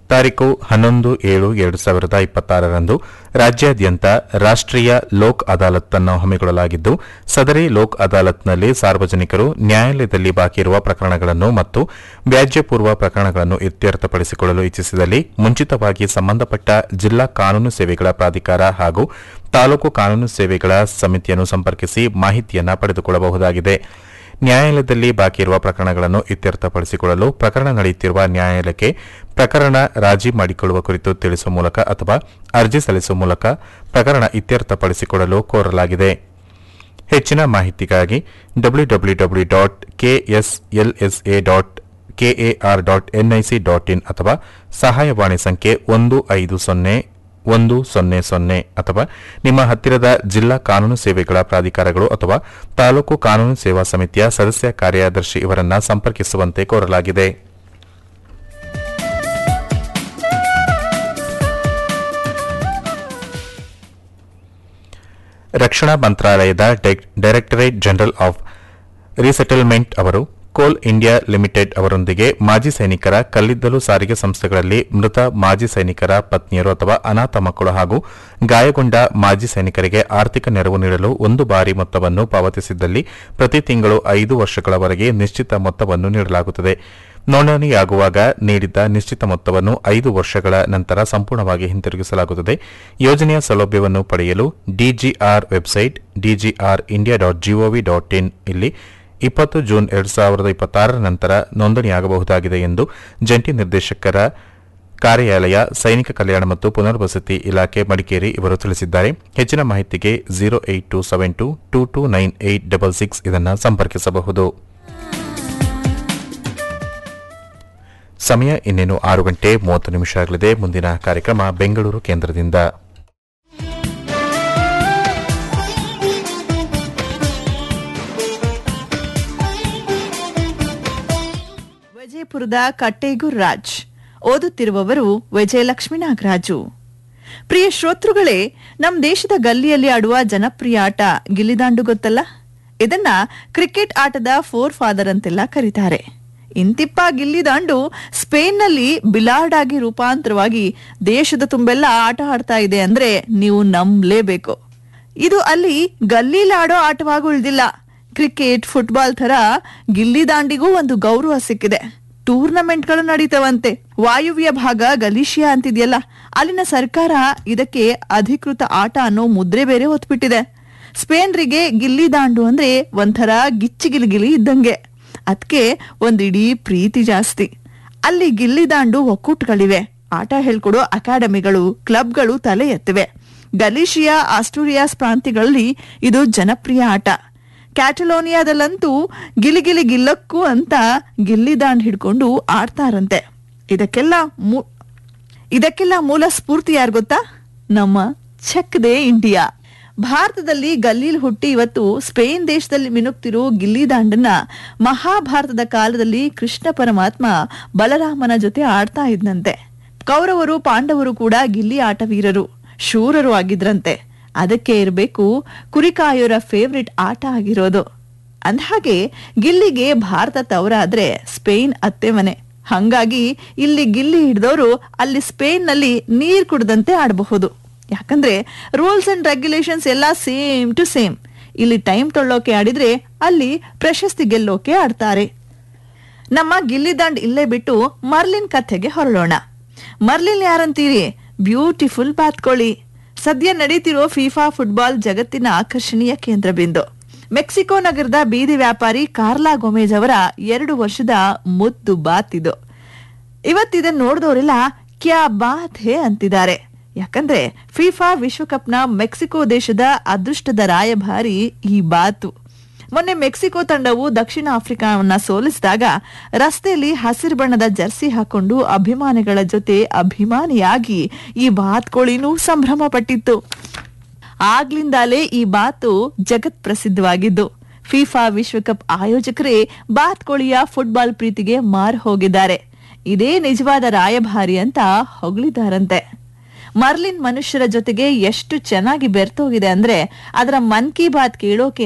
ತಾರೀಕು ಹನ್ನೊಂದು ಏಳು ಎರಡು ಸಾವಿರದ ಇಪ್ಪತ್ತಾರರಂದು ರಾಜ್ಯಾದ್ಯಂತ ರಾಷ್ಟ್ರೀಯ ಲೋಕ್ ಅದಾಲತ್ ಅನ್ನು ಹಮ್ಮಿಕೊಳ್ಳಲಾಗಿದ್ದು ಸದರಿ ಲೋಕ್ ಅದಾಲತ್ನಲ್ಲಿ ಸಾರ್ವಜನಿಕರು ನ್ಯಾಯಾಲಯದಲ್ಲಿ ಬಾಕಿ ಇರುವ ಪ್ರಕರಣಗಳನ್ನು ಮತ್ತು ವ್ಯಾಜ್ಯಪೂರ್ವ ಪ್ರಕರಣಗಳನ್ನು ಇತ್ಯರ್ಥಪಡಿಸಿಕೊಳ್ಳಲು ಇಚ್ಛಿಸಿದಲ್ಲಿ ಮುಂಚಿತವಾಗಿ ಸಂಬಂಧಪಟ್ಟ ಜಿಲ್ಲಾ ಕಾನೂನು ಸೇವೆಗಳ ಪ್ರಾಧಿಕಾರ ಹಾಗೂ ತಾಲೂಕು ಕಾನೂನು ಸೇವೆಗಳ ಸಮಿತಿಯನ್ನು ಸಂಪರ್ಕಿಸಿ ಮಾಹಿತಿಯನ್ನು ಪಡೆದುಕೊಳ್ಳಬಹುದಾಗಿದೆ ನ್ಯಾಯಾಲಯದಲ್ಲಿ ಬಾಕಿ ಇರುವ ಪ್ರಕರಣಗಳನ್ನು ಇತ್ಯರ್ಥಪಡಿಸಿಕೊಳ್ಳಲು ಪ್ರಕರಣ ನಡೆಯುತ್ತಿರುವ ನ್ಯಾಯಾಲಯಕ್ಕೆ ಪ್ರಕರಣ ರಾಜಿ ಮಾಡಿಕೊಳ್ಳುವ ಕುರಿತು ತಿಳಿಸುವ ಮೂಲಕ ಅಥವಾ ಅರ್ಜಿ ಸಲ್ಲಿಸುವ ಮೂಲಕ ಪ್ರಕರಣ ಇತ್ಯರ್ಥಪಡಿಸಿಕೊಳ್ಳಲು ಕೋರಲಾಗಿದೆ ಹೆಚ್ಚಿನ ಮಾಹಿತಿಗಾಗಿ W W W dot KSLSA dot KAR dot NIC dot in ಅಥವಾ ಸಹಾಯವಾಣಿ ಸಂಖ್ಯೆ ಒಂದು ಐದು ಸೊನ್ನೆ ಒಂದು ಸೊನ್ನೆ ಸೊನ್ನೆ ಅಥವಾ ನಿಮ್ಮ ಹತ್ತಿರದ ಜಿಲ್ಲಾ ಕಾನೂನು ಸೇವೆಗಳ ಪ್ರಾಧಿಕಾರಗಳು ಅಥವಾ ತಾಲೂಕು ಕಾನೂನು ಸೇವಾ ಸಮಿತಿಯ ಸದಸ್ಯ ಕಾರ್ಯದರ್ಶಿ ಇವರನ್ನ ಸಂಪರ್ಕಿಸುವಂತೆ ಕೋರಲಾಗಿದೆ ರಕ್ಷಣಾ ಮಂತ್ರಾಲಯದ ಡೈ- ಡೈರೆಕ್ಟರೇಟ್ ಜನರಲ್ ಆಫ್ ರೀಸೆಟಲ್ಮೆಂಟ್ ಅವರು ಕೋಲ್ ಇಂಡಿಯಾ ಲಿಮಿಟೆಡ್ ಅವರೊಂದಿಗೆ ಮಾಜಿ ಸೈನಿಕರ ಕಲ್ಲಿದ್ದಲು ಸಾರಿಗೆ ಸಂಸ್ಥೆಗಳಲ್ಲಿ ಮೃತ ಮಾಜಿ ಸೈನಿಕರ ಪತ್ನಿಯರು ಅಥವಾ ಅನಾಥ ಮಕ್ಕಳು ಹಾಗೂ ಗಾಯಗೊಂಡ ಮಾಜಿ ಸೈನಿಕರಿಗೆ ಆರ್ಥಿಕ ನೆರವು ನೀಡಲು ಒಂದು ಬಾರಿ ಮೊತ್ತವನ್ನು ಪಾವತಿಸಿದ್ದಲ್ಲಿ ಪ್ರತಿ ತಿಂಗಳು ಐದು ವರ್ಷಗಳವರೆಗೆ ನಿಶ್ಚಿತ ಮೊತ್ತವನ್ನು ನೀಡಲಾಗುತ್ತದೆ ನೋಂದಣಿಯಾಗುವಾಗ ನೀಡಿದ್ದ ನಿಶ್ಚಿತ ಮೊತ್ತವನ್ನು ಐದು ವರ್ಷಗಳ ನಂತರ ಸಂಪೂರ್ಣವಾಗಿ ಹಿಂತಿರುಗಿಸಲಾಗುತ್ತದೆ ಯೋಜನೆಯ ಸೌಲಭ್ಯವನ್ನು ಪಡೆಯಲು DGR website DGR India dot GOV dot in ಇಲ್ಲಿ ಇಪ್ಪತ್ತು ಜೂನ್ ಎರಡು ಸಾವಿರದ ಇಪ್ಪತ್ತಾರರ ನಂತರ ನೋಂದಣಿಯಾಗಬಹುದಾಗಿದೆ ಎಂದು ಜಂಟಿ ನಿರ್ದೇಶಕರ ಕಾರ್ಯಾಲಯ ಸೈನಿಕ ಕಲ್ಯಾಣ ಮತ್ತು ಪುನರ್ವಸತಿ ಇಲಾಖೆ ಮಡಿಕೇರಿ ಇವರು ತಿಳಿಸಿದ್ದಾರೆ ಹೆಚ್ಚಿನ ಮಾಹಿತಿಗೆ zero eight two seven two two two nine eight double six ಇದನ್ನು ಸಂಪರ್ಕಿಸಬಹುದು ಸಮಯ ಇನ್ನೇನು ಆರು ಗಂಟೆ ಮೂವತ್ತು ನಿಮಿಷ ಆಗಲಿದೆ ಮುಂದಿನ ಕಾರ್ಯಕ್ರಮ ಬೆಂಗಳೂರು ಕೇಂದ್ರದಿಂದ ವಿಜಯಪುರದ ಕಟ್ಟೇಗೂರ್ ರಾಜ್ ಓದುತ್ತಿರುವವರು ವಿಜಯಲಕ್ಷ್ಮಿ ನಾಗರಾಜು ಪ್ರಿಯ ಶ್ರೋತೃಗಳೇ ನಮ್ ದೇಶದ ಗಲ್ಲಿಯಲ್ಲಿ ಆಡುವ ಜನಪ್ರಿಯ ಆಟ ಗಿಲ್ಲಿದಾಂಡು ಗೊತ್ತಲ್ಲ ಇದನ್ನ ಕ್ರಿಕೆಟ್ ಆಟದ ಫೋರ್ ಫಾದರ್ ಅಂತೆಲ್ಲ ಕರೀತಾರೆ ಇಂತಿಪ್ಪ ಗಿಲ್ಲಿದಾಂಡು ಸ್ಪೇನ್ನಲ್ಲಿ ಬಿಲಾರ್ಡ್ ಆಗಿ ರೂಪಾಂತರವಾಗಿ ದೇಶದ ತುಂಬೆಲ್ಲ ಆಟ ಆಡ್ತಾ ಇದೆ ಅಂದ್ರೆ ನೀವು ನಂಬಲೇಬೇಕು ಇದು ಅಲ್ಲಿ ಗಲ್ಲೀಲಾಡೋ ಆಟವಾಗಿ ಉಳಿದಿಲ್ಲ ಕ್ರಿಕೆಟ್ ಫುಟ್ಬಾಲ್ ತರ ಗಿಲ್ಲಿದಾಂಡಿಗೂ ಒಂದು ಗೌರವ ಸಿಕ್ಕಿದೆ ಟೂರ್ನಮೆಂಟ್ಗಳು ನಡೀತವಂತೆ ವಾಯುವ್ಯ ಭಾಗ ಗಲೀಶಿಯಾ ಅಂತಿದೆಯಲ್ಲ ಅಲ್ಲಿನ ಸರ್ಕಾರ ಇದಕ್ಕೆ ಅಧಿಕೃತ ಆಟ ಅನ್ನೋ ಮುದ್ರೆ ಬೇರೆ ಹೊತ್ಬಿಟ್ಟಿದೆ ಸ್ಪೇನ್ರಿಗೆ ಗಿಲ್ಲಿದಾಂಡು ಅಂದ್ರೆ ಒಂಥರ ಗಿಚ್ಚಿಗಿಲಿಗಿಲಿ ಇದ್ದಂಗೆ ಅದಕ್ಕೆ ಒಂದಿಡೀ ಪ್ರೀತಿ ಜಾಸ್ತಿ ಅಲ್ಲಿ ಗಿಲ್ಲಿದಾಂಡು ಒಕ್ಕೂಟಗಳಿವೆ ಆಟ ಹೇಳ್ಕೊಡೋ ಅಕಾಡೆಮಿಗಳು ಕ್ಲಬ್ಗಳು ತಲೆ ಎತ್ತಿವೆ ಗಲೀಶಿಯಾ ಆಸ್ಟೂರಿಯಾಸ್ ಪ್ರಾಂತ್ಯಗಳಲ್ಲಿ ಇದು ಜನಪ್ರಿಯ ಆಟ ಕ್ಯಾಟಲೋನಿಯಾದಲ್ಲಂತೂ ಗಿಲಿಗಿಲಿ ಗಿಲ್ಲಕ್ಕೂ ಅಂತ ಗಿಲ್ಲಿದಾಂಡ್ ಹಿಡ್ಕೊಂಡು ಆಡ್ತಾರಂತೆ ಇದಕ್ಕೆಲ್ಲ ಮೂ- ಇದಕ್ಕೆಲ್ಲ ಮೂಲ ಸ್ಫೂರ್ತಿ ಯಾರು ಗೊತ್ತಾ ನಮ್ಮ ಚೆಕ್ ದೇ ಇಂಡಿಯಾ ಭಾರತದಲ್ಲಿ ಗಲ್ಲೀಲ್ ಹುಟ್ಟಿ ಇವತ್ತು ಸ್ಪೇನ್ ದೇಶದಲ್ಲಿ ಮಿನುಗ್ತಿರೋ ಗಿಲ್ಲಿದಾಂಡನ್ನ ಮಹಾಭಾರತದ ಕಾಲದಲ್ಲಿ ಕೃಷ್ಣ ಪರಮಾತ್ಮ ಬಲರಾಮನ ಜೊತೆ ಆಡ್ತಾ ಇದ್ನಂತೆ ಕೌರವರು ಪಾಂಡವರು ಕೂಡ ಗಿಲ್ಲಿ ಆಟವೀರರು ಶೂರರು ಆಗಿದ್ರಂತೆ ಅದಕ್ಕೆ ಇರಬೇಕು ಕುರಿಕಾಯೋರ ಫೇವ್ರೆಟ್ ಆಟ ಆಗಿರೋದು ಅಂದ್ಹಾಗೆ ಗಿಲ್ಲಿಗೆ ಭಾರತ ತವರಾದ್ರೆ ಸ್ಪೇನ್ ಅತ್ತೆ ಮನೆ ಹಂಗಾಗಿ ಇಲ್ಲಿ ಗಿಲ್ಲಿ ಹಿಡಿದವರು ಅಲ್ಲಿ ಸ್ಪೇನ್ ನಲ್ಲಿ ನೀರ್ ಕುಡ್ದಂತೆ ಆಡಬಹುದು ಯಾಕಂದ್ರೆ ರೂಲ್ಸ್ ಅಂಡ್ ರೆಗ್ಯುಲೇಷನ್ಸ್ ಎಲ್ಲ ಸೇಮ್ ಟು ಸೇಮ್ ಇಲ್ಲಿ ಟೈಮ್ ತೊಳ್ಳೋಕೆ ಆಡಿದ್ರೆ ಅಲ್ಲಿ ಪ್ರಶಸ್ತಿ ಗೆಲ್ಲೋಕೆ ಆಡ್ತಾರೆ ನಮ್ಮ ಗಿಲ್ಲಿದಾಂಡ್ ಇಲ್ಲೇ ಬಿಟ್ಟು ಮರ್ಲಿನ್ ಕಥೆಗೆ ಹೊರಳೋಣ ಮರ್ಲಿನ್ ಯಾರಂತೀರಿ ಬ್ಯೂಟಿಫುಲ್ ಬಾತ್ಕೋಳಿ ಸದ್ಯ ನಡೀತಿರೋ ಫಿಫಾ ಫುಟ್ಬಾಲ್ ಜಗತ್ತಿನ ಆಕರ್ಷಣೀಯ ಕೇಂದ್ರ ಬಿಂದು ಮೆಕ್ಸಿಕೋ ನಗರದ ಬೀದಿ ವ್ಯಾಪಾರಿ ಕಾರ್ಲಾ ಗೊಮೇಜ್ ಅವರ ಎರಡು ವರ್ಷದ ಮುದ್ದು ಬಾತ್ ಇದು ಇವತ್ತಿದನ್ನ ನೋಡಿದವರೆಲ್ಲ ಕ್ಯಾ ಬಾತ್ ಹೇ ಅಂತಿದ್ದಾರೆ ಯಾಕಂದ್ರೆ ಫಿಫಾ ವಿಶ್ವಕಪ್ನ ಮೆಕ್ಸಿಕೋ ದೇಶದ ಅದೃಷ್ಟದ ರಾಯಭಾರಿ ಈ ಬಾತು ಮೊನ್ನೆ ಮೆಕ್ಸಿಕೋ ತಂಡವು ದಕ್ಷಿಣ ಆಫ್ರಿಕಾವನ್ನ ಸೋಲಿಸಿದಾಗ ರಸ್ತೆಯಲ್ಲಿ ಹಸಿರು ಬಣ್ಣದ ಜರ್ಸಿ ಹಾಕೊಂಡು ಅಭಿಮಾನಿಗಳ ಜೊತೆ ಅಭಿಮಾನಿಯಾಗಿ ಈ ಬಾತ್ಕೋಳಿನೂ ಸಂಭ್ರಮ ಪಟ್ಟಿತ್ತು ಆಗ್ಲಿಂದಾಲೇ ಈ ಬಾತು ಜಗತ್ ಪ್ರಸಿದ್ಧವಾಗಿದ್ದು ಫಿಫಾ ವಿಶ್ವಕಪ್ ಆಯೋಜಕರೇ ಬಾತ್ಕೋಳಿಯ ಫುಟ್ಬಾಲ್ ಪ್ರೀತಿಗೆ ಮಾರು ಹೋಗಿದ್ದಾರೆ ಇದೇ ನಿಜವಾದ ರಾಯಭಾರಿ ಅಂತ ಹೊಗಳಿದ್ದಾರಂತೆ ಮರ್ಲಿನ್ ಮನುಷ್ಯರ ಜೊತೆಗೆ ಎಷ್ಟು ಚೆನ್ನಾಗಿ ಬೆರ್ತೋಗಿದೆ ಅಂದ್ರೆ ಅದರ ಮನ್ ಕಿ ಬಾತ್ ಕೇಳೋಕೆ